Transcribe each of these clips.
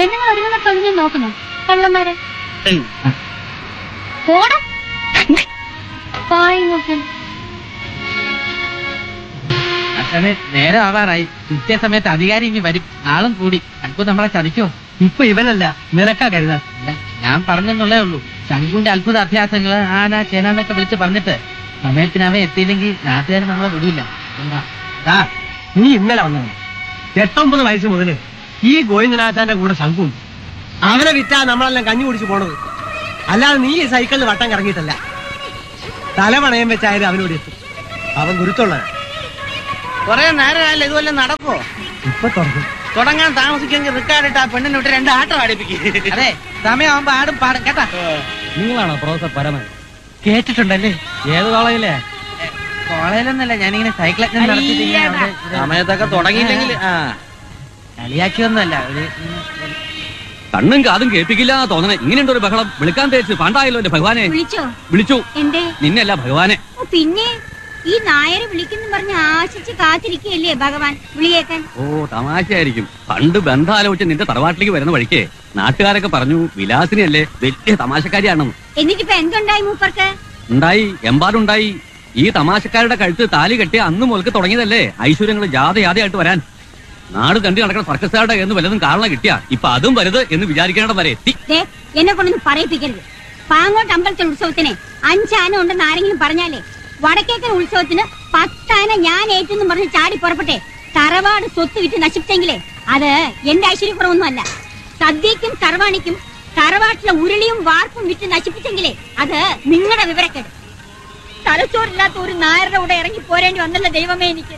പെണ്ണുങ്ങൾ ഒരുങ്ങുന്ന തൊഴിഞ്ഞു നോക്കുന്നു കള്ളന്മാരെ പോടാ പായി നോക്കാൻ അച്ഛനെ നേരം ആവാറായി കൃത്യ സമയത്ത് അധികാരി ഇനി വരും ആളും കൂടി അല്പം നമ്മളെ ചതിക്കോ ഇപ്പൊ ഇവനല്ല നിനക്കാ കരുതാൻ ഇല്ല, ഞാൻ പറഞ്ഞെന്നുള്ളേ ഉള്ളൂ ശങ്കുന്റെ അത്ഭുത അഭ്യാസങ്ങള് ആന ചേനാന്നൊക്കെ വിളിച്ച് പറഞ്ഞിട്ട് സമയത്തിന് അവൻ എത്തിയില്ലെങ്കിൽ നാട്ടുകാർ നമ്മളെ വിടൂല എന്താ ദാ, നീ ഇന്നലെ വന്നത് എട്ടൊമ്പത് വയസ്സ് മുതല് ഈ ഗോവിന്ദനാഥാന്റെ കൂടെ ശങ്കും അവനെ വിറ്റാ നമ്മളെല്ലാം കഞ്ഞി കുടിച്ച് പോണത് അല്ലാതെ നീ ഈ സൈക്കിളിൽ വട്ടം കറങ്ങിയിട്ടല്ല തലപണയം വെച്ചായാലും അവനോട് എത്തും അവൻ ഗുരുത്തുള്ളവനാ കൊറേ നേരമല്ല ഇതുവല്ല നടക്കോ ഇപ്പൊ തുറക്കും തുടങ്ങാൻ താമസിക്കെങ്കിൽ റിക്കാർഡിട്ട് ആ പെണ്ണിനെ വിട്ട് രണ്ട് ആട്ടം അടിപ്പിക്കും അതെ സമയമാകുമ്പോ ആടും പാടും കേട്ടാ നിങ്ങളാണോ പ്രൊഫസർ പരമൻ കേട്ടിട്ടുണ്ടല്ലേ ഏത് കോളേജിലെ കോളേജിലൊന്നല്ല ഞാനിങ്ങനെ സൈക്കിൾ യജ്ഞം നടത്തിയിട്ട് ഇങ്ങനെ അവിടെ ഇവിടെ സമയത്തൊക്കെ തുടങ്ങിയില്ലെങ്കിൽ ആ കളിയാക്കിയൊന്നുമല്ല ഒരു കണ്ണും കാതും കേൾപ്പിക്കില്ല തോന്നണേ ഇങ്ങനെയുണ്ട് ഒരു ബഹളം വിളിക്കാൻ തേച്ച് പാണ്ടായല്ലോ എന്റെ ഭഗവാനെ വിളിച്ചോ വിളിച്ചു എന്തേ നിന്നല്ല ഭഗവാനെ ഓ, പിന്നെ ഈ നായരെ വിളിക്കുന്നു പറഞ്ഞ് ആശിച്ച് കാത്തിരിക്കുകയല്ലേ ഭഗവാൻ വിളിയേക്കാൻ ഓ തമാശയായിരിക്കും പണ്ട് ബന്ധാലോചിച്ച് നിന്റെ തറവാട്ടിലേക്ക് വരുന്ന വഴിക്ക് നാട്ടുകാരൊക്കെ പറഞ്ഞു വിലാസിനിയല്ലേ വലിയ തമാശക്കാരിയാണെന്ന് എന്നിട്ടിപ്പോ എന്തുണ്ടായി മൂപ്പർക്ക് ഉണ്ടായി എമ്പാടുണ്ടായി ഈ തമാശക്കാരുടെ കഴുത്ത് താലി കെട്ടി അന്ന് മുതൽക്ക് തുടങ്ങിയതല്ലേ ഐശ്വര്യങ്ങൾ ജാതയാതയായിട്ട് വരാൻ നാട് കണ്ടി നടക്കുന്ന സർക്കസുകാരുടെ എന്ന് വല്ലതും കാരണം കിട്ടിയാ ഇപ്പൊ അതും വലുത് എന്ന് വിചാരിക്കേണ്ട വരെ എത്തി ദേ എന്നെ കൊണ്ടൊന്നും പറയിപ്പിക്കരുത് പാങ്ങോട്ട് അമ്പലത്തിൽ ഉത്സവത്തിന് അഞ്ചാന ഉണ്ടെന്ന് ആരെങ്കിലും പറഞ്ഞാലേ വടക്കേക്കൻ ഉത്സവത്തിന് പത്താന ഞാൻ ഏറ്റെന്ന് പറഞ്ഞ് ചാടി പുറപ്പെട്ടെ തറവാട് സ്വത്ത് വിറ്റ് നശിപ്പിച്ചെങ്കിലേ അത് എന്റെ ഐശ്വര്യക്കുറവൊന്നുമല്ല സദ്യക്കും സർവാണിക്കും തറവാട്ടിലെ ഉരുളിയും വാർപ്പും വിറ്റ് നശിപ്പിച്ചെങ്കിലേ അത് നിങ്ങളുടെ വിവരക്കേട് തലച്ചോറില്ലാത്ത ഒരു നായരുടെ കൂടെ ഇറങ്ങി പോരേണ്ടി വന്നല്ലോ ദൈവമേ എനിക്ക്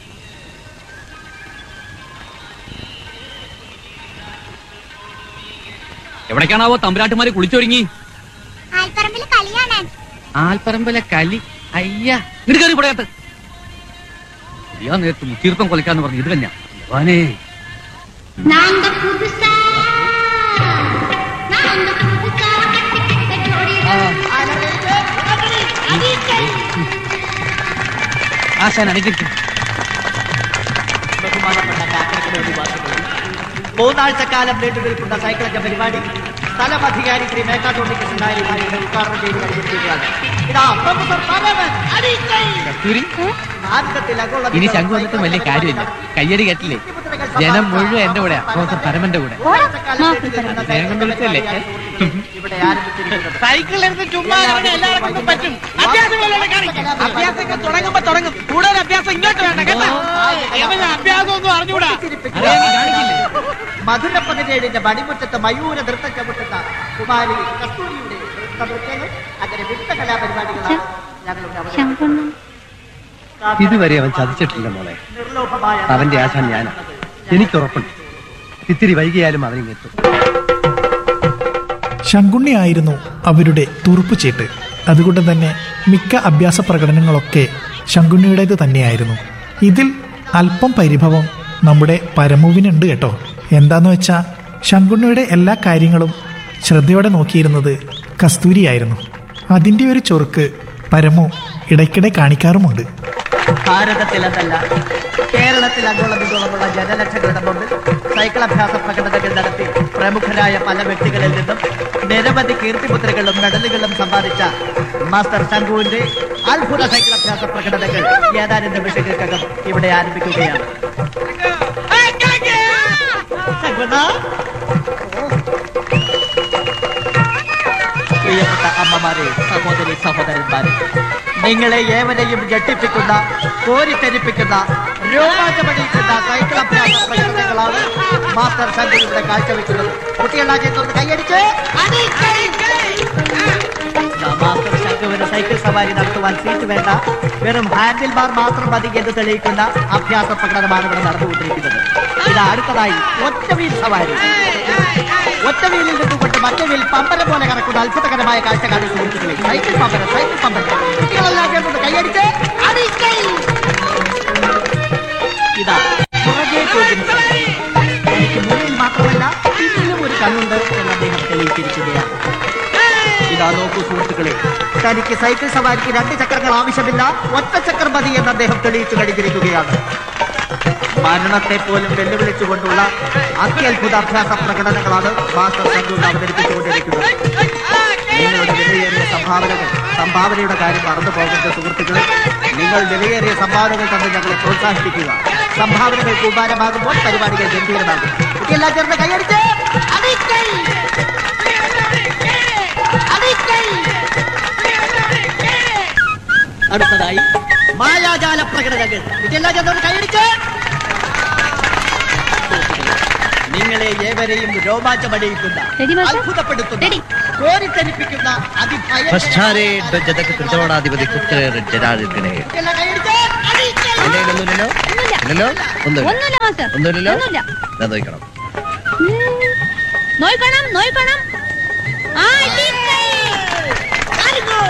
എവിടേക്കാണാവോ തമ്പുരാട്ടുമാര് കുളിച്ചൊരുങ്ങി ആൽപ്പറമ്പിൽ കളി കാണാൻ ആൽപ്പറമ്പിലെ കലി അയ്യ ഇങ്ങോട്ട് കയറി പറയാത്ത ഞാൻ നേരത്തെ മുച്ചീർപ്പം കൊലക്കാന്ന് പറഞ്ഞു ഇത് കഞ്ഞാ ഭഗവാനേ நாங்க புதுசா நாங்க புதுசா கட்டிக்கிட்ட ஜோடி ആശാൻ അനുഗ്രഹിക്കും ബഹുമാനപ്പെട്ട കാക്കരക്കട നിവാസികളെ മൂന്നാഴ്ച കാലം നീണ്ടു നിൽക്കുന്ന സൈക്കിളൊക്കെ പരിപാടി സ്ഥലം അധികാരി ശ്രീ മേക്കാട്ടോണ്ടി കൃഷ്ണനായി ഉദ്ഘാടനം ചെയ്ത് കഴിഞ്ഞിരിക്കുകയാണ് ഇതാ പ്രൊഫസർ പരമൻ അടിക്കൈ. കസ്തൂരി ഭാരതത്തിൽ അഗോള ഇനി ശംഖു വന്നിട്ടും വലിയ കാര്യമില്ല കയ്യടി കേട്ടില്ലേ ജനം മുഴുവൻ എന്റെ കൂടെ പ്രൊഫസർ പരമന്റെ കൂടെ സ്നേഹം കൊണ്ട് വിളിച്ചതല്ലേ? ഇവിടെ ആരംഭിച്ചിരിക്കുന്നത് സൈക്കിളിൽ ഇരുന്ന് ചുമ്മാ ഇറങ്ങാൻ എല്ലാവർക്കും പറ്റും അഭ്യാസം അഭ്യാസമൊക്കെ തുടങ്ങുമ്പോ തുടങ്ങും കൂടുതൽ അഭ്യാസം ഇങ്ങോട്ട് വേണ്ട കേട്ടോ ഇവന് അഭ്യാസം ഒന്നും അറിഞ്ഞൂടാ അതെ, നീ കാണിക്കില്ലേ? മധുരപ്പകജേടിന്റെ മണിമുറ്റത്ത് മയൂര നൃത്തം ചവിട്ടുന്ന കുമാരി കസ്തൂരിയുടെ നൃത്തനൃത്യങ്ങൾ അങ്ങനെ വിവിധ കലാപരിപാടികളാണ് ഞങ്ങളുടെ അവതരണം. ഇതുവരെ അവൻ ചതിച്ചിട്ടില്ല മോളെ നിർലോഭമായ അവന്റെ ആശാൻ ഞാനാ എനിക്കുറപ്പുണ്ട് ഇത്തിരി വൈകിയാലും അവനിങ്ങെത്തും ശങ്കുണ്ണിയായിരുന്നു അവരുടെ തുറുപ്പുചീട്ട് അതുകൊണ്ട് തന്നെ മിക്ക അഭ്യാസ പ്രകടനങ്ങളൊക്കെ ശങ്കുണ്ണിയുടേത് തന്നെയായിരുന്നു ഇതിൽ അല്പം പരിഭവം നമ്മുടെ പരമുവിനുണ്ട് കേട്ടോ എന്താന്ന് വെച്ചാൽ ശങ്കുണ്ണിയുടെ എല്ലാ കാര്യങ്ങളും ശ്രദ്ധയോടെ നോക്കിയിരുന്നത് കസ്തൂരിയായിരുന്നു അതിൻ്റെ ഒരു ചൊറുക്ക് പരമു ഇടയ്ക്കിടെ കാണിക്കാറുമുണ്ട് ഭാരതത്തിലെന്നല്ല കേരളത്തിൽ അങ്ങോളം ഇങ്ങോളമുള്ള ജനലക്ഷങ്ങളുടെ മുമ്പിൽ സൈക്കിൾ അഭ്യാസ പ്രകടനങ്ങൾ നടത്തി പ്രമുഖരായ പല വ്യക്തികളിൽ നിന്നും നിരവധി കീർത്തിമുദ്രകളും മെഡലുകളും സമ്പാദിച്ച മാസ്റ്റർ ശംഖുവിന്റെ അത്ഭുത സൈക്കിൾ അഭ്യാസ പ്രകടനങ്ങൾ ഏതാനും നിമിഷങ്ങൾക്കകം ഇവിടെ ആരംഭിക്കുകയാണ് ശങ്കുണ്ണ. പ്രിയപ്പെട്ട അമ്മമാരെ സഹോദരി സഹോദരന്മാരെ നിങ്ങളെ ഏവരെയും ജട്ടിപ്പിക്കുന്ന കോരിത്തെരിപ്പിക്കുന്ന രോമാഞ്ചമണിയിക്കുന്ന സൈക്കിൾ അഭ്യാസ പ്രകടനങ്ങളാണ് മാസ്റ്റർ ശങ്കർ ഇവിടെ കാഴ്ചവെക്കുന്നത് കുട്ടികളാ ചേർന്ന് കൈയടിച്ച് ദാ മാസ്റ്റർ ശങ്കുവിന് സൈക്കിൾ സവാരി നടത്തുവാൻ സീറ്റ് വേണ്ട വെറും ഹാൻഡിൽ ബാർ മാത്രം മതി എന്ന് തെളിയിക്കുന്ന അഭ്യാസ പ്രകടനമാണ് ഇവിടെ നടന്നുകൊണ്ടിരിക്കുന്നത് ഇത് അടുത്തതായി ഒറ്റവീൽ സവാരി ഒറ്റവീലിൽ നിന്നുകൊണ്ട് മറ്റേ വീൽ പമ്പര പോലെ കറക്കുന്ന അത്ഭുതകരമായ കാഴ്ച കാണുന്ന സുഹൃത്തുക്കളെ സൈക്കിൾ പമ്പര സൈക്കിൾ പമ്പര കുട്ടികളെല്ലാം ചേർന്ന് കൈയടിച്ച് അടിക്കൈ. ഇതാ പുറകെ പോകുന്ന സംഘം. എനിക്ക് മുന്നിൽ മാത്രമല്ല പിന്നിലും ഒരു കണ്ണുണ്ട് എന്ന് അദ്ദേഹം തെളിയിച്ചിരിക്കുകയാണ് ഇതാ നോക്കൂ സുഹൃത്തുക്കളെ തനിക്ക് സൈക്കിൾ സവാരിക്ക് രണ്ട് ചക്രങ്ങൾ ആവശ്യമില്ല ഒറ്റ ചക്രം മതി എന്ന് അദ്ദേഹം തെളിയിച്ചു കഴിഞ്ഞിരിക്കുകയാണ് മരണത്തെ പോലും വെല്ലുവിളിച്ചുകൊണ്ടുള്ള അത്യത്ഭുത അഭ്യാസ പ്രകടനങ്ങളാണ് മാസ്റ്റർ ശങ്കുണ്ണ അവതരിപ്പിച്ചുകൊണ്ടിരിക്കുന്നത് നിങ്ങളുടെ വിലയേറിയ സംഭാവനകൾ സംഭാവനയുടെ കാര്യം മറന്നു പോകേണ്ട സുഹൃത്തുക്കളെ നിങ്ങൾ വിലയേറിയ സംഭാവനകൾ തന്ന് ഞങ്ങളെ പ്രോത്സാഹിപ്പിക്കുക സംഭാവനകൾ കൂമ്പാരമാകുമ്പോൾ പരിപാടികൾ ഗംഭീരമാകും എല്ലാം ചേർന്ന് കൈയടിച്ച് അടിക്കൽ! അടിക്കൽ! അടുത്തതായി മായാജാല പ്രകടനങ്ങൾ ഇതെല്ലാം ചേർന്ന് കൈയടിച്ച് നിങ്ങളെ ഏവരെയും രോമാഞ്ചമണിയിക്കുന്ന Ready, master? അത്ഭുതപ്പെടുത്തുന്ന Ready. കോരിത്തരിപ്പിക്കുന്ന ഭ്രഷ്ടാരേ അതിഭയങ്കര ജഗത് കൃതോടാധിപതി പുത്രേർ ജനാധിപനെ ഇതെല്ലാം കൈയടിച്ച് അടിക്കൽ! എന്റെ കയ്യിലൊന്നുമില്ലല്ലോ ഒന്നുമില്ല. ഇല്ലല്ലോ ഒന്നുമില്ല ഒന്നുമില്ല മാസ്റ്റർ ഒന്നുമില്ലല്ലോ ഒന്നുമില്ല ഞാൻ നോക്കണം നോക്കണം നോക്കണം ആ അടിക്കൈ. അടിക്കൈ.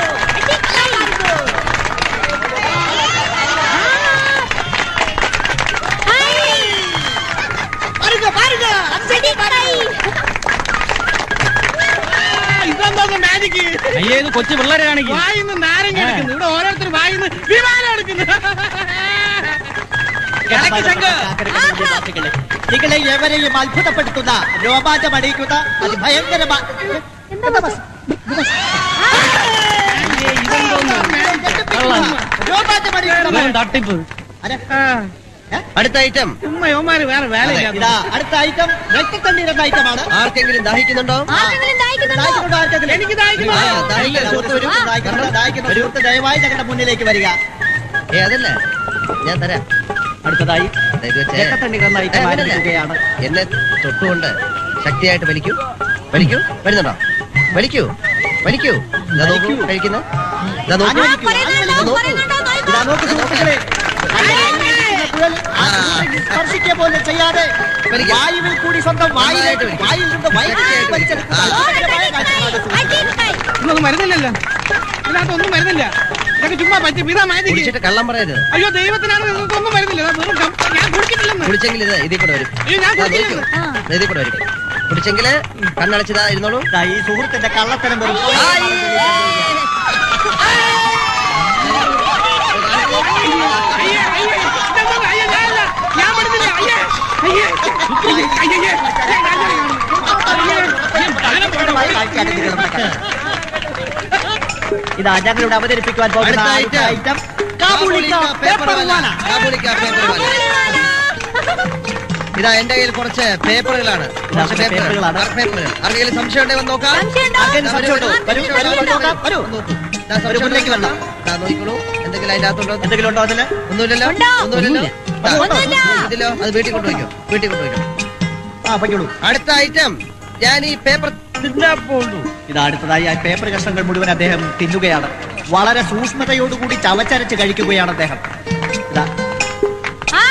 ആ. ഹായ്. അടിക്കൈ. ഇതെന്തോ മാജിക്ക് അയ്യേ ഇത് കൊച്ചു പിള്ളേരെ കാണിക്കും വായിന്ന് നാരങ്ങ എടുക്കുന്നു ഇവിടെ ഓരോരുത്തർ വായിന്ന് വിമാനം എടുക്കുന്നു കിടക്ക് ശങ്ക് വാസികളെ, നിങ്ങളെ ഏവരെയും അത്ഭുതപ്പെടുത്തുന്ന രോമാഞ്ചമണിയിക്കുന്ന അതിഭയങ്കരമായ എന്താ ബസ്? രോമാഞ്ചമണിയിക്കുന്ന തട്ടിപ്പ് അരെ, അടുത്ത ഐറ്റം ചുമ്മാ യോമാര് വേറെ വേലയില്ല ഇതാ അടുത്ത ഐറ്റം രക്തക്കണ്ണീർ എന്ന ഐറ്റമാണ് ആർക്കെങ്കിലും ദാഹിക്കുന്നുണ്ടോ ആർക്കെങ്കിലും ദാഹിക്കുന്നുണ്ടോ? ദാഹിക്കുന്നുണ്ടോ ആർക്കെങ്കിലും? എനിക്ക് ദാഹിക്കുന്നു. ആ, ദാഹിക്കുന്ന സുഹൃത്ത് വരൂ. ദാഹിക്കുന്ന- ദാഹിക്കുന്ന സുഹൃത്ത് ദയവായി ഞങ്ങളുടെ മുന്നിലേക്ക് വരിക ഏ അതല്ല ഞാൻ തരാം അടുത്തതായി ദേ ഇത് വെച്ചേ. രക്തത്തണ്ണീർ എന്ന ഐറ്റം ഏ, അങ്ങനല്ല. ആരംഭിക്കുകയാണ് എന്നെ തൊട്ടുകൊണ്ട് ശക്തിയായിട്ട് വലിക്കൂ വലിക്കൂ വരുന്നുണ്ടോ വലിക്കൂ വലിക്കൂ ഇതാ നോക്കൂ കഴിക്കുന്ന ഇതാ നോക്കൂ ആ, പറയുന്നുണ്ടോ? ഇതാ നോക്കൂ പറയുന്നുണ്ടോ? ഇതാ നോക്ക് സുഹൃത്തുക്കളെ അങ്ങനെയിരിക്കുന്ന കുഴൽ ആ സൂര്യനെ സ്പർശിക്കുക പോലും ചെയ്യാതെ വലിക്കാം. വായുവിൽ കൂടി സ്വന്തം വായിൽ നന്നായിട്ട് വലിക്കാം. വായിൽ നിന്ന് വയറ്റിലേക്ക് വലിച്ചെടുക്കുന്ന അത്ഭുതകരമായ കാഴ്ചകളാണ് സുഹൃത്തുക്കളെ. അടിക്കൈ. ഇതൊന്നും മരുന്നില്ലല്ലോ ഇതിനകത്തൊന്നും മരുന്നില്ല ഇതൊക്കെ ചുമ്മാ പറ്റി ഇതാ മാജിക്ക് കുടിച്ചിട്ട് കള്ളം പറയരുത് അയ്യോ ദൈവത്തിനാണ് ഇതൊന്നും മരുന്നില്ല ഇതാ വെറും കം- ഞാൻ കുടിച്ചിട്ടില്ലെന്ന് കുടിച്ചെങ്കിൽ ഇത് ഇതിൽ കൂടെ വരും അയ്യോ ഞാൻ ഇതാ നോക്കൂ. കുടിച്ചില്ലെന്ന് ദേ ഇതിൽ കൂടെ വരും കുടിച്ചെങ്കില് കണ്ണടച്ചതാ ഇരുന്നോളൂ ഇതാ ഈ സുഹൃത്തിന്റെ കള്ളത്തരം വെറും അയ്യേ അയ്യേ ഇതെന്താ അയ്യേ ഞാനല്ല ഞാൻ പഠിച്ചില്ല അയ്യേ അയ്യേ അയ്യേ അയ്യേ അത്ഭുതകരമായ കാഴ്ചയാണ് നിങ്ങളുടെ കണ്ണിൽ. ഇതാ ഞങ്ങളുടെ അവതരിപ്പിക്കുവാൻ പോകുന്ന അടുത്ത ആദ്യത്തെ item. ഐറ്റം കാബൂളിക്ക പേപ്പർ വാല. കാബൂളിക്ക പേപ്പർ വാല ഇതാ എന്റെ കയ്യിൽ കുറച്ച് പേപ്പറുകളാണ് കുറച്ച് കുറച്ച് പേപ്പറുകളാണ്. പേപ്പറുകൾ പേപ്പറുകൾ ആർക്കെങ്കിലും സംശയം ഉണ്ടെങ്കിൽ വന്ന് നോക്കാം സംശയമുണ്ടോ? ആർക്കെങ്കിലും സംശയമുണ്ടോ? വരൂ, വരൂ, വരൂ, നോക്കാം, വരൂ. ദാ സംശയം ഒരു മുന്നിലേക്ക് വരണം. ദാ നോക്കിക്കോളൂ എന്തെങ്കിലും അതിന്റെ അകത്തുണ്ടോ എന്തെങ്കിലും ഉണ്ടോ അതില് ഒന്നുമില്ലല്ലോ ഉണ്ടോ? ഒന്നുമില്ലല്ലോ ദാ, ഒന്നുമില്ല. ഇതിലോ അത് വീട്ടിൽ കൊണ്ടുപോയിക്കോ വീട്ടിൽ കൊണ്ടുപോയിക്കോ ആ പറ്റുള്ളൂ അടുത്ത ഐറ്റം ഞാൻ ഈ പേപ്പർ തിന്നാൻ പോകുന്നു ഇതാ അടുത്തതായി ആ പേപ്പർ കഷ്ണങ്ങൾ മുഴുവൻ അദ്ദേഹം തിന്നുകയാണ് വളരെ സൂക്ഷ്മതയോടുകൂടി ചവച്ചരച്ച് കഴിക്കുകയാണ് അദ്ദേഹം ഇതാ ആ.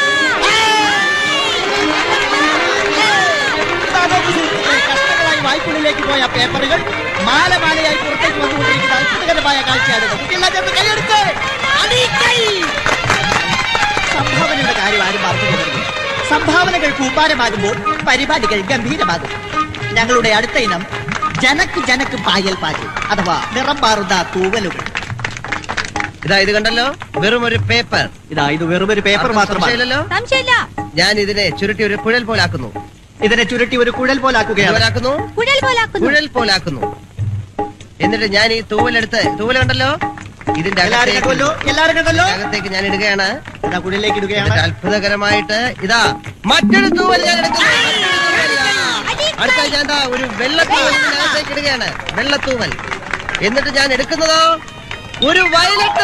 ഇതാ നോക്കൂ സുഹൃത്തുക്കളെ, കഷ്ണങ്ങളായി വായ്പുള്ളിലേക്ക് പോയ പേപ്പറുകൾ മാല മാലയായി പുറത്തേക്ക് വന്നുകൊണ്ടിരിക്കുന്ന അത്ഭുതകരമായ കാഴ്ചയാണ് ഇത്. കുട്ടികളെല്ലാം ചേർന്ന് കൈയടിച്ച് അടിക്കൈ. സംഭാവനയുടെ കാര്യം ആരും മറന്നു പോകരുത് സംഭാവനകൾ കൂമ്പാരമാകുമ്പോൾ പരിപാടികൾ ഗംഭീരമാകും ഞങ്ങളുടെ അടുത്ത ഇനം ജനക്ക് ജനക്ക് പായൽ പാചി അഥവാ നിറം മാറുന്ന തൂവലുകൾ ഇതാ ഇത് കണ്ടല്ലോ വെറും ഒരു പേപ്പർ ഇതാ ഇത് വെറും ഒരു പേപ്പർ മാത്രമാണ് സംശയമില്ലല്ലോ സംശയമില്ല ഞാൻ ഇതിനെ ചുരുട്ടി ഒരു കുഴൽ പോലാക്കുന്നു ഇതിനെ ചുരുട്ടി ഒരു കുഴൽ പോലാക്കുകയാണ് പോലാക്കുന്നു കുഴൽ പോലാക്കുന്നു കുഴൽ പോലാക്കുന്നു എന്നിട്ട് ഞാൻ ഈ തൂവലെടുത്ത് തൂവൽ കണ്ടല്ലോ ഇതിന്റെ എല്ലാവരും അകത്തേക്ക് കണ്ടല്ലോ എല്ലാവരും കണ്ടല്ലോ ഇതിന്റെ അകത്തേക്ക് ഞാൻ ഇടുകയാണ് ഇതാ കുഴലിലേക്ക് ഇടുകയാണ് എന്നിട്ട് അത്ഭുതകരമായിട്ട് ഇതാ മറ്റൊരു തൂവൽ ഞാൻ എടുക്കുന്നു മറ്റൊരു തൂവൽ. ആ. അടുത്ത ഞാൻ ദാ ഒരു വെള്ളത്തൂവൽ ഇതിനകത്തേക്ക് ഇടുകയാണ് വെള്ളത്തൂവൽ എന്നിട്ട് ഞാൻ എടുക്കുന്നതോ ഒരു വയലറ്റ്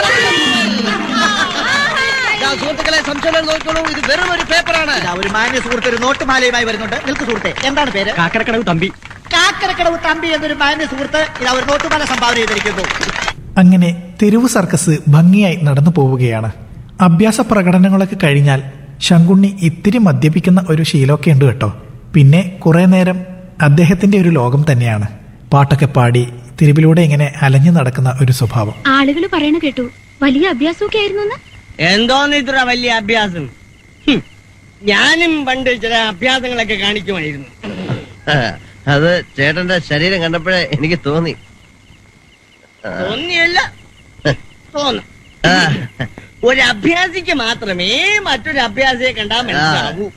സുഹൃത്തുക്കളെ സംശയം നോക്കിക്കോളൂ ഇത് വെറും ഒരു പേപ്പറാണ് ഇതാ ഒരു മാന്യ സുഹൃത്ത് ഒരു നോട്ടുമാലയുമായി വരുന്നുണ്ട് നിൽക്ക് സുഹൃത്തെ എന്താണ് പേര് കാക്കരക്കടവ് തമ്പി കാക്കരക്കടവ് തമ്പി എന്നൊരു മാന്യ സുഹൃത്ത് ഇതാ ഒരു നോട്ടുമാല സംഭാവന ചെയ്തിരിക്കുന്നു അങ്ങനെ തെരുവ് സർക്കസ് ഭംഗിയായി നടന്നു പോവുകയാണ് അഭ്യാസ പ്രകടനങ്ങളൊക്കെ കഴിഞ്ഞാൽ ശങ്കുണ്ണി ഇത്തിരി മദ്യപിക്കുന്ന ഒരു ശീലമൊക്കെ ഉണ്ട് കേട്ടോ പിന്നെ കുറെ നേരം അദ്ദേഹത്തിന്റെ ഒരു ലോകം തന്നെയാണ് പാട്ടൊക്കെ പാടി തെരുവിലൂടെ ഇങ്ങനെ അലഞ്ഞു നടക്കുന്ന ഒരു സ്വഭാവം ആളുകൾ പറയണ കേട്ടു വലിയ അഭ്യാസമൊക്കെ ആയിരുന്നു എന്തോന്ന് ഇത്ര വലിയ അഭ്യാസം ഹും. ഞാനും പണ്ട് ചില അഭ്യാസങ്ങളൊക്കെ കാണിക്കുമായിരുന്നു ആ, അത് ചേട്ടന്റെ ശരീരം കണ്ടപ്പോഴേ എനിക്ക് തോന്നി ആ, തോന്നിയല്ല തോന്നും ആ, ഒരു അഭ്യാസിക്ക് മാത്രമേ മറ്റൊരു അഭ്യാസിയെ കണ്ടാൽ മനസ്സിലാവൂ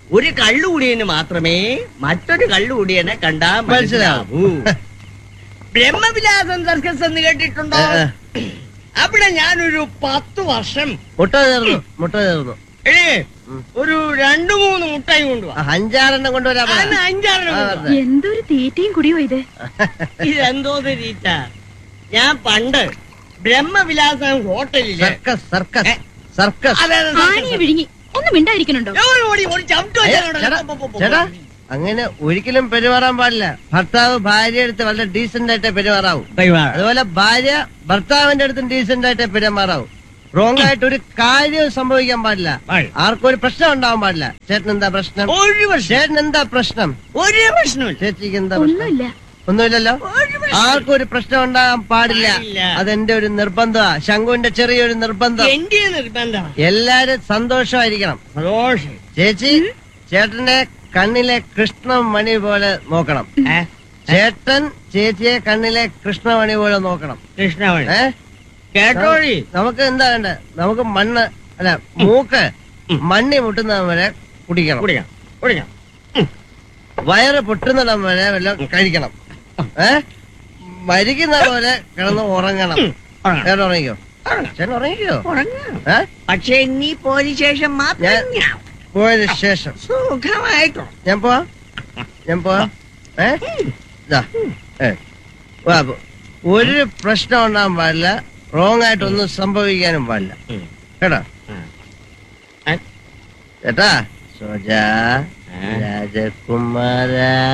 ഒരു കള്ളുകൂടിയന് മാത്രമേ മറ്റൊരു കള്ളുകൂടിയനെ കണ്ടാ മനസ്സിലാവൂ ബ്രഹ്മവിലാസം സർക്കസ് എന്ന് കേട്ടിട്ടുണ്ടോ ഏ, അവിടെ ഞാനൊരു പത്ത് വർഷം മുട്ട ചേർന്നു മുട്ട ചേർന്നു ഏ ഒരു രണ്ടു മൂന്ന് മുട്ടായി കൊണ്ടുപോവാ ആ, അഞ്ചാറെണ്ണം കൊണ്ടുവരാൻ പറ. അന്ന് അഞ്ചാറെണ്ണം ആ, കൊണ്ടുവാ. അതെ. എന്തൊരു തീറ്റയും കുടിയോ ഇത് ഇതെന്തോ രീച്ച ഞാൻ പണ്ട് ബ്രഹ്മവിലാസം ഹോട്ടലില് സർക്കസ് സർക്കസ് ഏ? സർക്കസ് അതെ, അതെ, ആണിയെ വിഴുങ്ങി ഒന്നും മിണ്ടായിരിക്കണുണ്ടോ ഓടി, ഓടി, ഓടി, ചവിട്ട് അയ്യ, വെച്ചാൽ ചേട്ടാ, പോ, പോ, പോ, ചേട്ടാ പോ. അങ്ങനെ ഒരിക്കലും പെരുമാറാൻ പാടില്ല ഭർത്താവ് ഭാര്യ അടുത്ത് വളരെ ഡീസന്റ് ആയിട്ടേ പെരുമാറാവൂ അതുപോലെ ഭാര്യ ഭർത്താവിന്റെ അടുത്തും ഡീസന്റ് ആയിട്ടേ പെരുമാറാവൂ റോങ് ആയിട്ട് ഒരു കാര്യവും സംഭവിക്കാൻ പാടില്ല പാടില്ല. ആർക്കും ഒരു പ്രശ്നം ഉണ്ടാവാൻ പാടില്ല ചേട്ടൻ എന്താ പ്രശ്നം ഒരു പ്രശ്നം ചേട്ടൻ എന്താ പ്രശ്നം ഒരു പ്രശ്നമില്ല ചേച്ചിക്ക് എന്താ പ്രശ്നം ഒന്നുമില്ല ഒന്നുമില്ലല്ലോ ഒരു പ്രശ്നം ആർക്കും ഒരു പ്രശ്നം ഉണ്ടാകാൻ പാടില്ല പാടില്ല. അതെന്റെ ഒരു നിർബന്ധമാ ശങ്കുവിന്റെ ചെറിയൊരു നിർബന്ധം എന്റെ നിർബന്ധം എല്ലാരും സന്തോഷമായിരിക്കണം സന്തോഷം ചേച്ചി ചേട്ടന്റെ കണ്ണിലെ കൃഷ്ണമണി പോലെ നോക്കണം ഏ? ചേട്ടൻ ചേച്ചിയെ കണ്ണിലെ കൃഷ്ണമണി പോലെ നോക്കണം കൃഷ്ണമണി ഏ കേട്ടോഴി നമുക്ക് എന്താ വേണ്ടേ നമുക്ക് മണ്ണ് അല്ല മൂക്ക് മണ്ണി മുട്ടുന്നിടം വരെ കുടിക്കണം കുടിക്കാം കുടിക്കാം വയറ് പൊട്ടുന്നിടം വരെ വല്ലതും കഴിക്കണം ഏ മരിക്കുന്ന പോലെ കിടന്ന് ഉറങ്ങണം ഉറങ്ങണം. ചേട്ടൻ ഉറങ്ങിക്കോ ചേട്ടൻ ഉറങ്ങിക്കോ ഉറങ്ങാം ഏ പക്ഷെ നീ പോയ ശേഷം മാത്രം ഞാൻ- ഞാൻ പോയതിന് ശേഷം സുഖമായിട്ടോ ഞാൻ പോവാ ഞാൻ പോവാ ഏ ദാ, ഏ. വാ, പോ. ഒരു പ്രശ്നം ഉണ്ടാകാൻ പാടില്ല റോങ് ആയിട്ടൊന്നും സംഭവിക്കാനും പാടില്ല ഉം. കേട്ടോ ഉം. ഏ? ചേട്ടാ സോജ ഏ? രാജകുമാര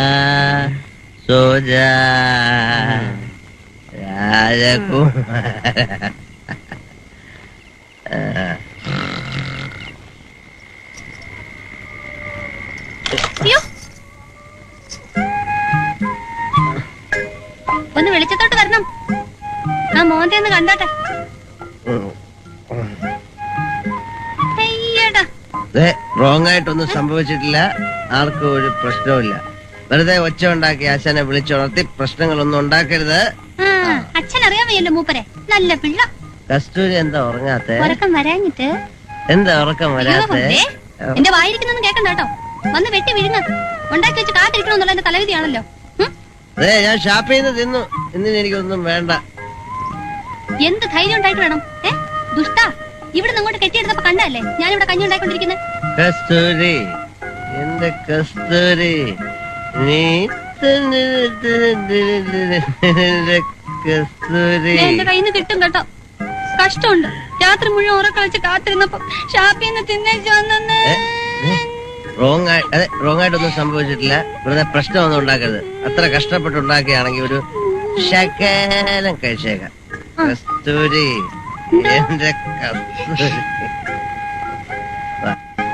സോജ രാജകുമാര ആ. അയ്യോ ഒന്ന് വെളിച്ചത്തോട്ട് വരണം ആ മോന്റെ ഒന്ന് കണ്ടോട്ടെ ഉം. അയ്യടാ റോങ് ആയിട്ടൊന്നും സംഭവിച്ചിട്ടില്ല ആർക്കും ഒരു പ്രശ്നവുമില്ല വെറുതെ ഒച്ച ഉണ്ടാക്കി ആശാനെ വിളിച്ചുണർത്തി പ്രശ്നങ്ങളൊന്നും ഉണ്ടാക്കരുത് ആ അച്ഛൻ അറിയാൻ വയ്യല്ലോ മൂപ്പരെ നല്ല പിള്ള കസ്തൂരി എന്താ ഉറങ്ങാത്തെ ഉറക്കം വരാഞ്ഞിട്ട് എന്താ ഉറക്കം അയ്യോ, വരാത്തെ ദേ, എന്റെ വായിരിക്കുന്നൊന്നും കേക്കണ്ട കേട്ടോ വന്ന് വെട്ടി വിഴുങ്ങ ഉണ്ടാക്കി വെച്ച് കാത്തിരിക്കണമെന്നുള്ള എന്റെ തലവിധിയാണല്ലോ ഉം? അതെ ഞാൻ ഷാപ്പിൽ നിന്ന് തിന്നു ഇന്നിന് എനിക്കൊന്നും വേണ്ട എന്ത് ധൈര്യം ഉണ്ടായിട്ട് വേണം ഏ ദുഷ്ട ഇവിടെ നിന്ന് അങ്ങോട്ട് കെട്ടിയെടുത്തപ്പോ കണ്ടല്ലേ ഞാനിവിടെ കഞ്ഞി ഉണ്ടായിക്കൊണ്ടിരിക്കുന്നത് കസ്തൂരി എന്റെ കസ്തൂരി നീ കസ്തൂരി എന്റെ കയ്യിൽ നിന്ന് കിട്ടും കേട്ടോ കഷ്ടമുണ്ട് രാത്രി മുഴുവൻ ഉറക്കളിച്ച് കാത്തിരുന്നപ്പോ ഷാപ്പിൽ നിന്ന് തിന്നേച്ചു വന്നെ റോങ് ആയി അതെ റോങ് ആയിട്ടൊന്നും സംഭവിച്ചിട്ടില്ല വെറുതെ പ്രശ്നമൊന്നും ഉണ്ടാക്കരുത് അത്ര കഷ്ടപ്പെട്ട് ഉണ്ടാക്കിയാണെങ്കിൽ ഒരു ശകലം കഴിച്ചേക്കാം കസ്തൂരി എന്റെ കസ്തൂരി വാ.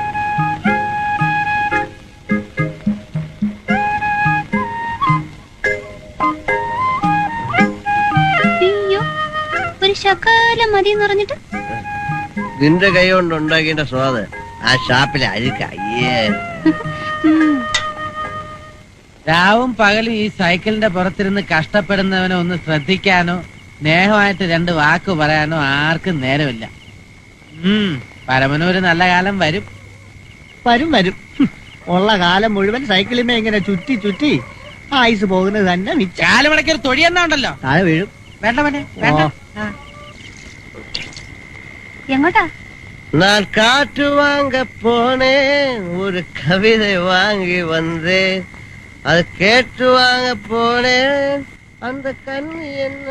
അയ്യോ ഒരു ശകാലം മതി എന്ന് പറഞ്ഞിട്ട് നിന്റെ കൈ കൊണ്ട് ഉണ്ടാക്കിയ സ്വാദ് ആ ഷാപ്പിലെ അഴുക്ക അയ്യേ ഉം. രാവും പകലും ഈ സൈക്കിളിന്റെ പുറത്തിരുന്ന് കഷ്ടപ്പെടുന്നവനെ ഒന്ന് ശ്രദ്ധിക്കാനോ സ്നേഹമായിട്ട് രണ്ട് വാക്ക് പറയാനോ ആർക്കും നേരമില്ല ഉം പരമനൊരു നല്ല കാലം വരും വരും വരും ഹും. ഉള്ള കാലം മുഴുവൻ സൈക്കിളിമേ ഇങ്ങനെ ചുറ്റി ചുറ്റി ആയുസ് പോകുന്നത് തന്നെ മിച്ച കാലുമടക്കി ഒരു തൊഴിയെണ്ണ ഉണ്ടല്ലോ താഴെ വീഴും വേണ്ട വേണ്ടേ വേണ്ട ഓ. ആ. എങ്ങോട്ടാ நான் காற்று வாங்க போனேன் ஒரு கவிதை வாங்கி வந்தேன் அது கேட்டு வாங்க போனேன் அந்த கண்ணு என்ன